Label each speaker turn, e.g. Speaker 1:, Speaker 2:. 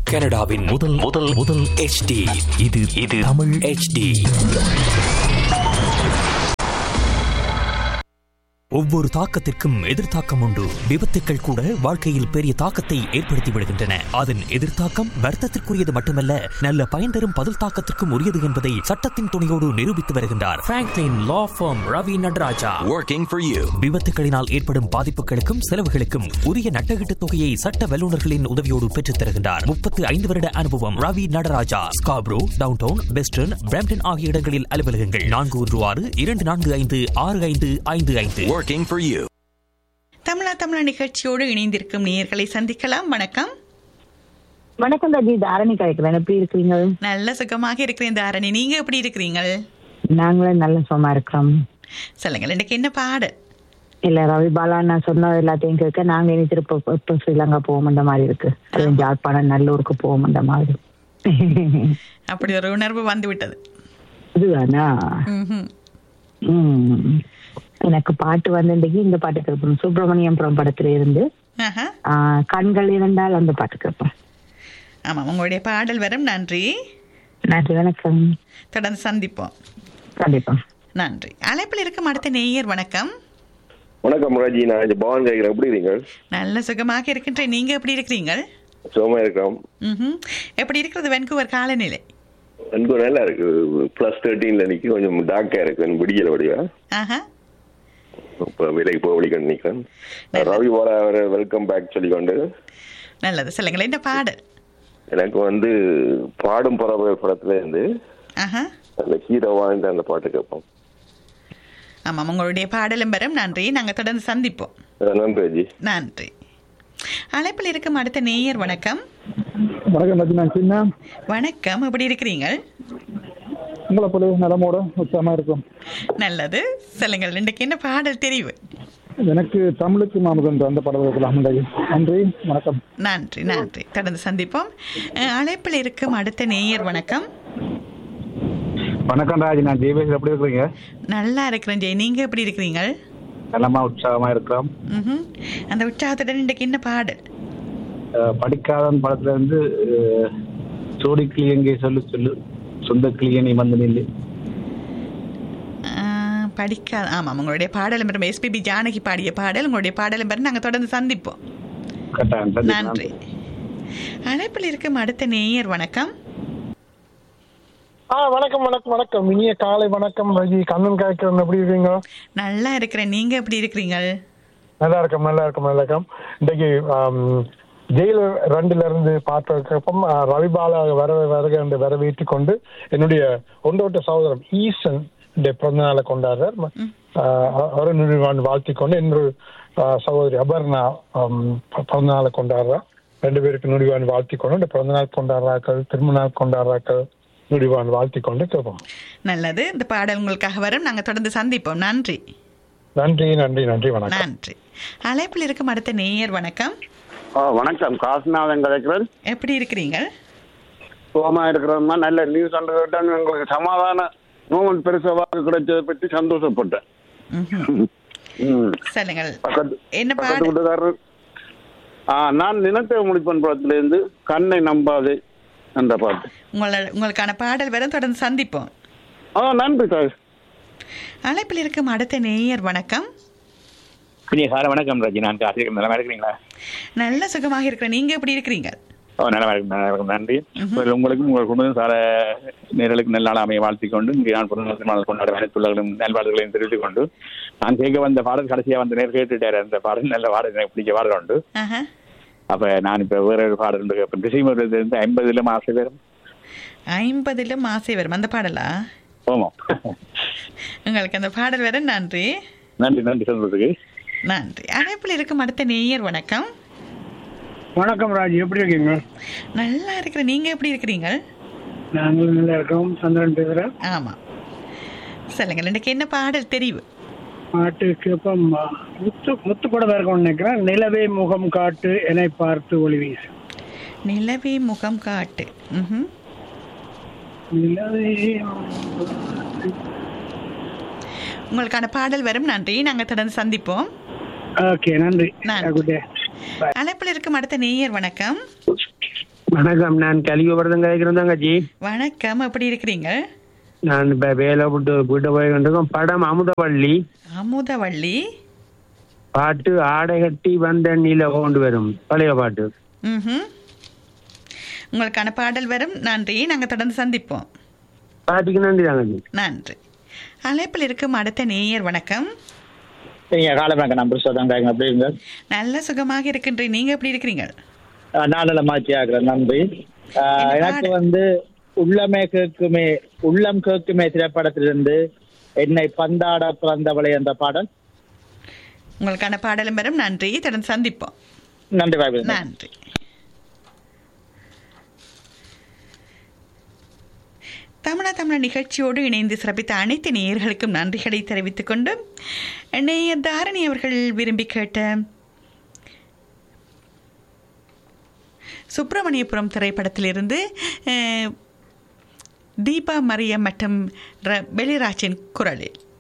Speaker 1: கனடாவின் முதல் முதல் முதல் HD இது இது தமிழ் HD ஒவ்வொரு தாக்கத்திற்கும் எதிர்த்தாக்கம் உண்டு விபத்துக்கள் கூட வாழ்க்கையில் பெரிய தாக்கத்தை ஏற்படுத்தி விடுகின்றன அதன் எதிர்த்தாக்கம் வர்த்தத்திற்குரியது மட்டுமல்ல நல்ல பயன் தரும் பதில் தாக்கத்திற்கும் உரியது என்பதை சட்டத்தின் துணையோடு நிரூபித்து வருகின்றார் Franklin law firm Ravi Nataraja
Speaker 2: Working for you.
Speaker 1: விபத்துகளினால் ஏற்படும் பாதிப்புகளுக்கும் செலவுகளுக்கும் உரிய நட்டகீட்டு தொகையை சட்ட வல்லுநர்களின் உதவியோடு பெற்றுத் தருகின்றார் முப்பத்து ஐந்து வருட அனுபவம் Ravi Nataraja Scarborough downtown western Brampton ஆகிய இடங்களில் அலுவலகங்கள் நான்கு ஒன்று ஆறு இரண்டு நான்கு ஐந்து ஆறு ஐந்து ஐந்து ஐந்து
Speaker 2: Working for you.
Speaker 3: தமிழா தமிழா நிகழ்ச்சியோடு இணைந்திருக்கும் நேயர்களை சந்திக்கலாம் வணக்கம்
Speaker 4: வணக்கம் ரஜி தாரணி கிடைக்கிறேன் எப்படி இருக்கிறீங்க
Speaker 3: நல்ல சுகமாக இருக்கிறேன் தாரணி நீங்க எப்படி இருக்கிறீங்க
Speaker 4: நாங்களும் நல்ல சும்மா இருக்கிறோம்
Speaker 3: சொல்லுங்கள் எனக்கு என்ன பாடு
Speaker 4: இல்ல ரவி பாலா நான் சொன்ன எல்லாத்தையும் கேட்க நாங்க இனி திருப்ப இப்ப ஸ்ரீலங்கா போவோம் மாதிரி இருக்கு அதுவும் ஜாழ்ப்பாணம் நல்லூருக்கு போவோம் மாதிரி
Speaker 3: அப்படி ஒரு உணர்வு வந்து விட்டது
Speaker 4: இதுதானா
Speaker 3: ம்ஹும்.
Speaker 4: உம் எனக்கு பாட்டு வந்து இன்னைக்கு இந்த பாட்டு கேட்போம் சுப்பிரமணியபுரம் படத்துல இருந்து
Speaker 3: ஆஹா.
Speaker 4: ஆஹ், கண்கள் இருந்தால் அந்த பாட்டு கேட்போம்
Speaker 3: ஆமாம் உங்களுடைய பாடல் வரும் நன்றி
Speaker 4: நன்றி வணக்கம்
Speaker 3: தொடர்ந்து சந்திப்போம்
Speaker 4: கண்டிப்பா
Speaker 3: நன்றி அழைப்பில் இருக்கும் அடுத்த நேயர் வணக்கம்
Speaker 5: வணக்கம் ராஜி நான் இந்த பவன் கேட்கிறேன் எப்படி இருக்கீங்க
Speaker 3: நல்ல சுகமாக இருக்கின்றேன் நீங்க எப்படி இருக்கிறீங்க
Speaker 5: சுகமா இருக்கிறோம்
Speaker 3: ம்ஹும். எப்படி இருக்கிறது வென்கூவர் காலநிலை
Speaker 5: எனக்கு நல்லா இருக்கு பிளஸ் தேர்ட்டீன்ல நிக்க கொஞ்சம் டார்க்கா இருக்கு விடியல வடிவா
Speaker 3: ஆஹா
Speaker 5: இப்ப விலைக்கு போக வழிக்கொண்டு நிக்கிறேன் ரவி போல அவரை வெல்கம் பேக் சொல்லிக்கொண்டு
Speaker 3: நல்லது சொல்லுங்கள் என்ன பாடல்
Speaker 5: எனக்கு வந்து பாடும் பறவை படத்துல இருந்து
Speaker 3: ஆஹா
Speaker 5: அந்த ஹீரோ வாழ்ந்த அந்த பாட்டு கேட்போம்
Speaker 3: ஆமாம் உங்களுடைய பாடலும் வரும் நன்றி நாங்கள் தொடர்ந்து சந்திப்போம்
Speaker 5: அஹ் நன்றி ராஜி
Speaker 3: நன்றி அழைப்பில் இருக்கும் அடுத்த நேயர் வணக்கம்
Speaker 6: வணக்கம் ரஜி நான் சின்ன
Speaker 3: வணக்கம் எப்படி இருக்கிறீங்க
Speaker 6: உங்களை போல நலமோட உற்சாகமா இருக்கும்
Speaker 3: நல்லது சொல்லுங்கள் இன்றைக்கு என்ன பாடல் தெரிவு
Speaker 6: எனக்கு தமிழுக்கு மாமுகன்ற அந்த படம் இருக்கலாம் நன்றி வணக்கம்
Speaker 3: நன்றி நன்றி தொடர்ந்து சந்திப்போம் அஹ், அழைப்பில் இருக்கும் அடுத்த நேயர் வணக்கம்
Speaker 6: வணக்கம் ராஜ் நான் ஜெயபேஸ் எப்படி இருக்கிறீங்க
Speaker 3: நல்லா இருக்கிறேன் ஜெய் நீங்க எப்படி இருக்கிறீங்க
Speaker 6: நலமா உற்சாகமா இருக்கிறோம்
Speaker 3: ம்ஹும். அந்த உற்சாகத்துடன் இன்றைக்கு என்ன பாடல்
Speaker 6: அஹ், படிக்காதவன் படத்துல இருந்து அஹ், சோடி கிளியங்கே சொல்லு சொல்லு சொந்த கிளியனை வந்து நில்லு
Speaker 3: அஹ், படிக்காத ஆமாம் உங்களுடைய பாடலும் பெறும் எஸ்பிபி ஜானகி பாடிய பாடல் உங்களுடைய பாடலும் பெறும் நாங்கள் தொடர்ந்து சந்திப்போம்
Speaker 6: கட்டாயம் சந்திக்கலாம்.
Speaker 3: நன்றி அழைப்பில் இருக்கும் அடுத்த நேயர் வணக்கம்
Speaker 7: ஆ வணக்கம் வணக்கம் வணக்கம் இனிய காலை வணக்கம் ரஜி கண்ணன் காய்க்கிறன் எப்படி இருக்கீங்க
Speaker 3: நல்லா இருக்கிறேன் நீங்க எப்படி இருக்கிறீங்க
Speaker 7: நல்லா இருக்கும் நல்லா இருக்கும் நல்லா இருக்கும் இன்றைக்கு ஆம், ஜெயில ரெண்டுல இருந்து பார்த்ததுக்கப்புறம் ஆ, ரவிபாலா வர வருக என்று வரவேற்று கொண்டு என்னுடைய ஒன்றோட்ட சகோதரம் ஈசன் இந்த பிறந்த நாளை கொண்டாடுறார் ஒரு நிறுவனம் வாழ்த்தி கொண்டு இன்னொரு ஆ, சகோதரி அபர்ணா ஆம், பிறந்த நாளை கொண்டாடுறார் ரெண்டு பேருக்கு நுடிவான் வாழ்த்தி கொண்டு இந்த பிறந்த நாள் கொண்டாடுறாக்கள் திரும்ப நாள் கொண்டாடுறாக்கள் நுடிவான் வாழ்த்தி கொண்டு கேட்போம்
Speaker 3: நல்லது இந்த பாடல் உங்களுக்காக வரும் நாங்கள் தொடர்ந்து சந்திப்போம் நன்றி
Speaker 7: நன்றி நன்றி நன்றி வணக்கம்
Speaker 3: நன்றி அழைப்பில் இருக்கும் அடுத்த நேயர் வணக்கம்
Speaker 8: ஆ வணக்கம் காசுநாதன் கதைக்கிறேன்
Speaker 3: எப்படி இருக்கிறீங்க
Speaker 8: சுகமா இருக்கிறோம்னா நல்ல நியூஸ் கேட்டேன் எங்களுக்கு சமாதான மூமெண்ட் பெருசா வாக்கு கிடைச்சதை பற்றி சந்தோஷப்பட்டேன்
Speaker 3: ம்ஹும்.
Speaker 8: ம்.
Speaker 3: சொல்லுங்கள்
Speaker 8: பக்கத்து
Speaker 3: என்ன
Speaker 8: பக்கத்து
Speaker 3: பாடல்
Speaker 8: வீட்டுக்காரர் ஆ நான் நினைத்த முடிப்பன் படத்திலிருந்து கண்ணை நம்பாதே என்ற பாட்டு
Speaker 3: உங்கள உங்களுக்கான பாடல் வரும் தொடர்ந்து சந்திப்போம்
Speaker 8: ஆ நன்றி தாய்
Speaker 3: அழைப்பில் இருக்கும் அடுத்த நேயர் வணக்கம்
Speaker 9: இனிய காலை வணக்கம் ராஜி நான் காசிக்கிறேன் நல்லா இருக்கிறீங்களா
Speaker 3: நல்ல சுகமாக இருக்கிறேன் நீங்க எப்படி இருக்கிறீங்க
Speaker 9: ஓ நல்லா இருக்கும் நல்லா இருக்கும் நன்றி முதல்ல உங்களுக்கும் உங்கள் குடும்பம் சார நேர்களுக்கு நல்ல நாள் அமைய வாழ்த்திக் கொண்டு இங்கே நான் பிறந்த நாள் கொண்டாட அனைத்துள்ளவர்களும் நல்வாழ்வுகளையும் தெரிவித்துக் கொண்டு நான் கேட்க வந்த பாடல் கடைசியா வந்து நேர் கேட்டுட்டாரு அந்த பாடல் நல்ல பாடல் எனக்கு பிடிச்ச பாடல் உண்டு
Speaker 3: ஆஹா.
Speaker 9: அப்ப நான் இப்ப வேற ஒரு பாடல் உண்டு கேட்பேன் டிசைமர்ல இருந்து ஐம்பதுல ஆசை பேரும்
Speaker 3: ஐம்பதிலும் ஆசை வரும் அந்த பாடலா
Speaker 9: போமோம்
Speaker 3: உங்களுக்கு அந்த பாடல் வரும் நன்றி
Speaker 9: நன்றி நன்றி சொல்றதுக்கு
Speaker 3: நன்றி அழைப்பில் இருக்கும் அடுத்த நேயர் வணக்கம்
Speaker 6: வணக்கம் ராஜ் எப்படி இருக்கீங்க
Speaker 3: நல்லா இருக்கிறேன் நீங்க எப்படி இருக்கிறீங்க
Speaker 6: நாங்களும் நல்லா இருக்கோம் சந்திரன் பேசுறேன்
Speaker 3: ஆமா சொல்லுங்கள் இன்னைக்கு என்ன பாடல் தெரிவு
Speaker 6: பாட்டு கேப்பம் முத்து முத்து கூட இருக்கணும்னு நினைக்கிறேன் நிலவே முகம் காட்டு என்னை பார்த்து ஒளி வீசு
Speaker 3: நிலவே முகம் காட்டு ம்ஹும்.
Speaker 6: நிலவே
Speaker 3: உங்களுக்கான பாடல் வரும் நன்றி நாங்க தொடர்ந்து சந்திப்போம்
Speaker 6: ஓகே நன்றி
Speaker 3: நன்றி.
Speaker 6: குட் டே
Speaker 3: அழைப்பில் இருக்கும் அடுத்த நேயர் வணக்கம்
Speaker 2: வணக்கம் நான் கலியுபரதம் கேட்கிறேன் தங்கச்சி
Speaker 3: வணக்கம் எப்படி இருக்கிறீங்க
Speaker 2: நான் இப்ப வேலை விட்டு வீட்டை போய் கொண்டிருக்கோம் படம் அமுதவள்ளி
Speaker 3: அமுதவள்ளி
Speaker 2: பாட்டு ஆடை கட்டி வந்த நில கொண்டு வரும் பழைய பாட்டு
Speaker 3: ம்ஹும். உங்களுக்கான பாடல் வரும் நன்றி நாங்கள் தொடர்ந்து சந்திப்போம்
Speaker 2: பாட்டுக்கு நன்றி தங்கச்சி
Speaker 3: நன்றி அழைப்பில் இருக்கும் அடுத்த நேயர் வணக்கம்
Speaker 10: நீங்க காலமேக்க நான் புருஷோதான் கேட்க எப்படி இருங்க
Speaker 3: நல்ல சுகமாக இருக்கின்றேன் நீங்க எப்படி இருக்கிறீங்க
Speaker 10: நானல மாற்றி ஆகிறேன் நன்றி ஆஹ், எனக்கு வந்து உள்ளமே கேக்குமே உள்ளம் கேக்குமே திரைப்படத்திலிருந்து என்னை பந்தாட பிறந்தவளை என்ற பாடல்
Speaker 3: உங்களுக்கான பாடலும் வரும் நன்றி தொடர்ந்து சந்திப்போம்
Speaker 10: நன்றி பாய்
Speaker 3: நன்றி தமிழா தமிழ் நிகழ்ச்சியோடு இணைந்து சிறப்பித்த அனைத்து நேயர்களுக்கும் நன்றிகளை தெரிவித்துக் கொண்டு நேயர் தாரணி அவர்கள் விரும்பி கேட்ட சுப்பிரமணியபுரம் திரைப்படத்திலிருந்து அஹ், தீபா மரியம் மற்றும் ர- பெலிராஜின் குரலில்